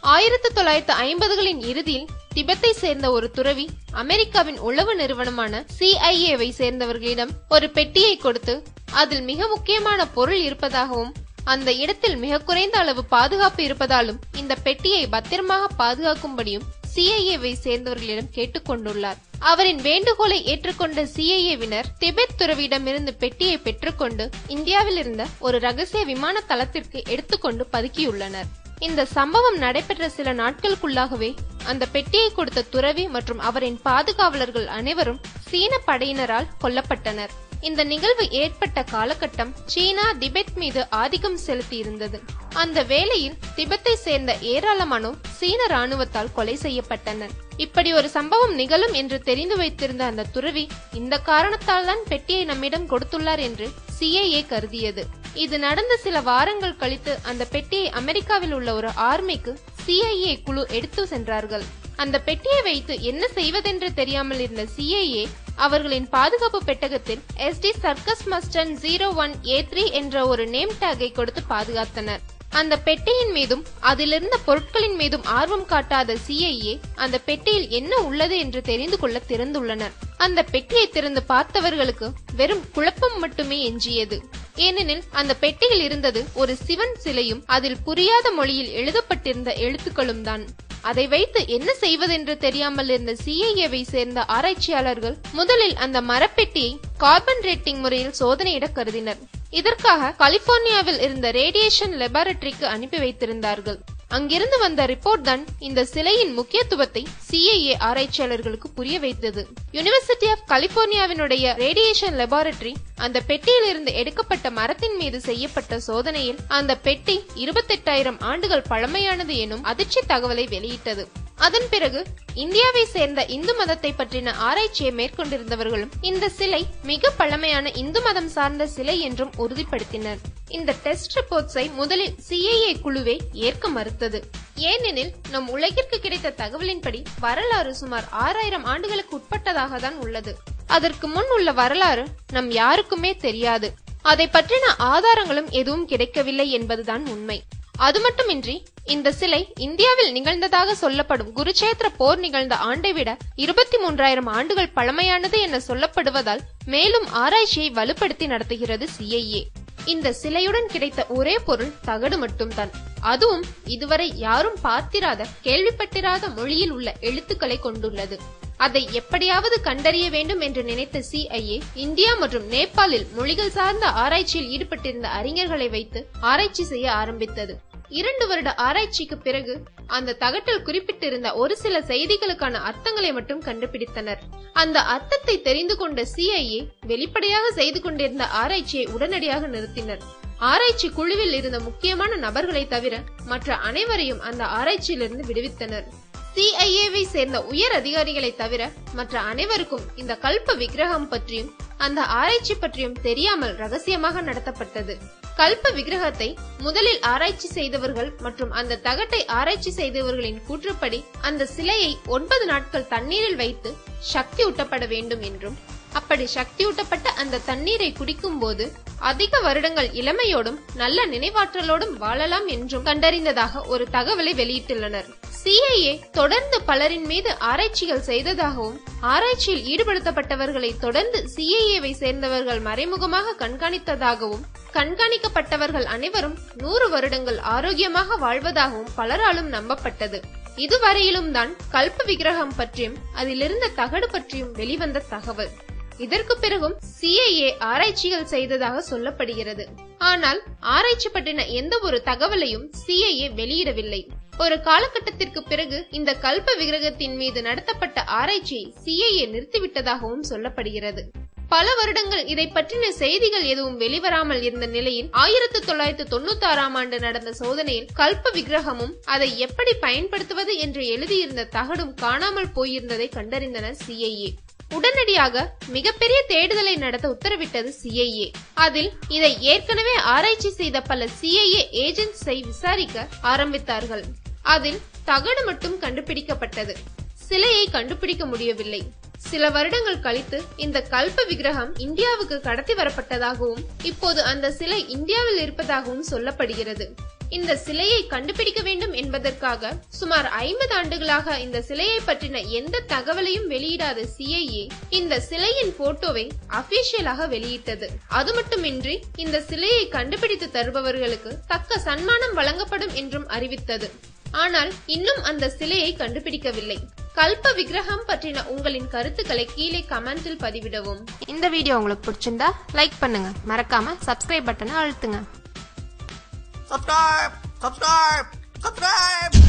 ஆயிரத்து தொள்ளாயிரத்து ஐம்பதுகளின் இறுதியில் திபெத்தை சேர்ந்த ஒரு துறவி அமெரிக்காவின் உளவு நிறுவனமான சிஐஏவை சேர்ந்தவர்களிடம் ஒரு பெட்டியை கொடுத்து அதில் மிக முக்கியமான பொருள் இருப்பதாகவும் அந்த இடத்தில் மிக குறைந்த அளவு பாதுகாப்பு இருப்பதாலும் இந்த பெட்டியை பத்திரமாக பாதுகாக்கும்படியும் சிஐஏவை சேர்ந்தவர்களிடம் கேட்டுக்கொண்டுள்ளார் அவரின் வேண்டுகோளை ஏற்றுக்கொண்ட சிஐஏவினர் திபெத் துறவியிடமிருந்து பெட்டியை பெற்றுக்கொண்டு இந்தியாவில் இருந்த ஒரு ரகசிய விமான தளத்திற்கு எடுத்துக்கொண்டு பதுக்கியுள்ளனர் இந்த சம்பவம் நடைபெற்ற சில நாட்களுக்குள்ளாகவே அந்த பெட்டியை கொடுத்த துறவி மற்றும் அவரின் பாதுகாவலர்கள் அனைவரும் சீன படையினரால் கொல்லப்பட்டனர் இந்த நிகழ்வு ஏற்பட்ட காலகட்டம் சீனா திபெத் மீது ஆதிக்கம் செலுத்தி இருந்தது அந்த வேளையில் திபெத்தை சேர்ந்த ஏராளமானோர் சீன ராணுவத்தால் கொலை செய்யப்பட்டனர் இப்படி ஒரு சம்பவம் நிகழும் என்று தெரிந்து வைத்திருந்த அந்த துறவி இந்த காரணத்தால் தான் பெட்டியை நம்மிடம் கொடுத்துள்ளார் என்று சிஐஏ கருதியது இது நடந்த சில வாரங்கள் கழித்து அந்த பெட்டியை அமெரிக்காவில் உள்ள ஒரு ஆர்மிக்கு சிஐஏ குழு எடுத்து சென்றார்கள் அந்த பெட்டியை வைத்து என்ன செய்வதென்று தெரியாமல் இருந்த சிஐஏ அவர்களின் பாதுகாப்பு பெட்டகத்தில் எஸ் டி சர்க்கஸ் மஸ்டன் ஜீரோ ஒன் ஏ த்ரீ என்ற ஒரு நேம் டேகை கொடுத்து பாதுகாத்தனர் அந்த பெட்டியின் மீதும் அதிலிருந்த பொருட்களின் மீதும் ஆர்வம் காட்டாத சிஐஏ அந்த பெட்டியில் என்ன உள்ளது என்று தெரிந்து கொள்ள திறந்துள்ளனர் அந்த பெட்டியை திறந்து பார்த்தவர்களுக்கு வெறும் குழப்பம் மட்டுமே எஞ்சியது ஏனெனில் அந்த பெட்டியில் இருந்தது ஒரு சிவன் சிலையும் அதில் புரியாத மொழியில் எழுதப்பட்டிருந்த எழுத்துக்களும் தான் அதை வைத்து என்ன செய்வதென்று தெரியாமல் இருந்த சிஐஏவை சேர்ந்த ஆராய்ச்சியாளர்கள் முதலில் அந்த மரப்பெட்டியை கார்பன் ரேட்டிங் முறையில் சோதனையிட கருதினர் இதற்காக கலிபோர்னியாவில் இருந்த ரேடியேஷன் லெபார்டரிக்கு அனுப்பி வைத்திருந்தார்கள் அங்கிருந்து வந்த ரிப்போர்ட் தான் இந்த சிலையின் முக்கியத்துவத்தை சிஐஏ ஆராய்ச்சியாளர்களுக்கு புரிய வைத்தது யுனிவர்சிட்டி ஆஃப் கலிபோர்னியாவினுடைய ரேடியேஷன் லெபார்டரி அந்த பெட்டியில் இருந்து எடுக்கப்பட்ட மரத்தின் மீது செய்யப்பட்ட சோதனையில் அந்த பெட்டி இருபத்தெட்டாயிரம் ஆண்டுகள் பழமையானது எனும் அதிர்ச்சி தகவலை வெளியிட்டது அதன் பிறகு இந்தியாவை சேர்ந்த இந்து மதத்தை பற்றின ஆராய்ச்சியை மேற்கொண்டிருந்தவர்களும் இந்த சிலை மிக பழமையான இந்து மதம் சார்ந்த சிலை என்றும் உறுதிப்படுத்தினர் இந்த டெஸ்ட் ரிப்போர்ட்ஸை முதலில் சிஐஏ குழுவே ஏற்க மறுத்தது ஏனெனில் நம் உலகிற்கு கிடைத்த தகவலின்படி வரலாறு சுமார் ஆறாயிரம் ஆண்டுகளுக்கு உட்பட்டதாக தான் உள்ளது அதற்கு முன் உள்ள வரலாறு நம் யாருக்குமே தெரியாது அதை பற்றின ஆதாரங்களும் எதுவும் கிடைக்கவில்லை என்பதுதான் உண்மை அது மட்டுமின்றி இந்த சிலை இந்தியாவில் நிகழ்ந்ததாக சொல்லப்படும் குருச்சேத்திர போர் நிகழ்ந்த ஆண்டை விட இருபத்தி மூன்றாயிரம் ஆண்டுகள் பழமையானது என சொல்லப்படுவதால் மேலும் ஆராய்ச்சியை வலுப்படுத்தி நடத்துகிறது சிஐஏ இந்த சிலையுடன் கிடைத்த ஒரே பொருள் தகடு மட்டும்தான் அதுவும் இதுவரை யாரும் பார்த்திராத கேள்விப்பட்டிராத மொழியில் உள்ள எழுத்துக்களை கொண்டுள்ளது அதை எப்படியாவது கண்டறிய வேண்டும் என்று நினைத்த சிஐஏ இந்தியா மற்றும் நேபாளில் மொழிகள் சார்ந்த ஆராய்ச்சியில் ஈடுபட்டிருந்த அறிஞர்களை வைத்து ஆராய்ச்சி செய்ய ஆரம்பித்தது இரண்டு வருட ஆராய்ச்சிக்கு பிறகு அந்த தகட்டில் குறிப்பிட்டிருந்த ஒரு சில செய்திகளுக்கான அர்த்தங்களை மட்டும் கண்டுபிடித்தனர் அந்த அர்த்தத்தை தெரிந்து கொண்ட சிஐஏ வெளிப்படையாக செய்து கொண்டிருந்த ஆராய்ச்சியை உடனடியாக நிறுத்தினர் ஆராய்ச்சி குழுவில் இருந்த முக்கியமான நபர்களை தவிர மற்ற அனைவரையும் அந்த ஆராய்ச்சியிலிருந்து விடுவித்தனர் சிஐஏவை சேர்ந்த உயர் அதிகாரிகளை தவிர மற்ற அனைவருக்கும் இந்த கல்ப விக்கிரகம் பற்றியும் அந்த ஆராய்ச்சி பற்றியும் தெரியாமல் ரகசியமாக நடத்தப்பட்டது கல்ப விக்கிரகத்தை முதலில் ஆராய்ச்சி செய்தவர்கள் மற்றும் அந்த தகட்டை ஆராய்ச்சி செய்தவர்களின் கூற்றுப்படி அந்த சிலையை ஒன்பது நாட்கள் தண்ணீரில் வைத்து சக்தி ஊட்டப்பட வேண்டும் என்றும் அப்படி சக்தியூட்டப்பட்ட அந்த தண்ணீரை குடிக்கும் போது அதிக வருடங்கள் இளமையோடும் நல்ல நினைவாற்றலோடும் வாழலாம் என்றும் கண்டறிந்ததாக ஒரு தகவலை வெளியிட்டுள்ளனர் சிஐஏ தொடர்ந்து பலரின் மீது ஆராய்ச்சிகள் செய்ததாகவும் ஆராய்ச்சியில் ஈடுபடுத்தப்பட்டவர்களை தொடர்ந்து சிஐஏவை சேர்ந்தவர்கள் மறைமுகமாக கண்காணித்ததாகவும் கண்காணிக்கப்பட்டவர்கள் அனைவரும் நூறு வருடங்கள் ஆரோக்கியமாக வாழ்வதாகவும் பலராலும் நம்பப்பட்டது இதுவரையிலும் தான் கல்ப விக்கிரகம் பற்றியும் அதிலிருந்த தகடு பற்றியும் வெளிவந்த தகவல் இதற்கு பிறகும் சிஐஏ ஆராய்ச்சிகள் செய்ததாக சொல்லப்படுகிறது ஆனால் ஆராய்ச்சி பற்றின எந்த ஒரு தகவலையும் சிஐஏ வெளியிடவில்லை ஒரு காலகட்டத்திற்கு பிறகு இந்த கல்ப விக்கிரகத்தின் மீது நடத்தப்பட்ட ஆராய்ச்சியை சிஐஏ நிறுத்திவிட்டதாகவும் சொல்லப்படுகிறது பல வருடங்கள் இதை பற்றின செய்திகள் எதுவும் வெளிவராமல் இருந்த நிலையில் ஆயிரத்தி தொள்ளாயிரத்தி தொண்ணூத்தி ஆறாம் ஆண்டு நடந்த சோதனையில் கல்ப விக்கிரகமும் அதை எப்படி பயன்படுத்துவது என்று எழுதியிருந்த தகடும் காணாமல் போயிருந்ததை கண்டறிந்தனர் சிஐஏ உடனடியாக மிகப்பெரிய தேடுதலை நடத்த உத்தரவிட்டது சிஐஏ அதில் இதை ஏற்கனவே ஆராய்ச்சி செய்த பல சிஐஏ ஏஜென்ட்ஸை விசாரிக்க ஆரம்பித்தார்கள் அதில் தகடு மட்டும் கண்டுபிடிக்கப்பட்டது சிலையை கண்டுபிடிக்க முடியவில்லை சில வருடங்கள் கழித்து இந்த கல்ப விக்கிரகம் இந்தியாவுக்கு கடத்தி வரப்பட்டதாகவும் இப்போது அந்த சிலை இந்தியாவில் இருப்பதாகவும் சொல்லப்படுகிறது இந்த சிலையை கண்டுபிடிக்க வேண்டும் என்பதற்காக சுமார் ஐம்பது ஆண்டுகளாக இந்த சிலையை பற்றின எந்த தகவலையும் வெளியிடாத சிஐஏ இந்த சிலையின் போட்டோவை அபிஷியலாக வெளியிட்டது அது மட்டுமின்றி இந்த சிலையை கண்டுபிடித்து தருபவர்களுக்கு தக்க சன்மானம் வழங்கப்படும் என்றும் அறிவித்தது ஆனால் இன்னும் அந்த சிலையை கண்டுபிடிக்கவில்லை கல்ப விக்கிரகம் பற்றின உங்களின் கருத்துக்களை கீழே கமெண்டில் பதிவிடவும் இந்த வீடியோ உங்களுக்கு பிடிச்சிருந்தா லைக் பண்ணுங்க மறக்காம சப்ஸ்கிரைப் பட்டனை அழுத்துங்க subscribe, subscribe, subscribe.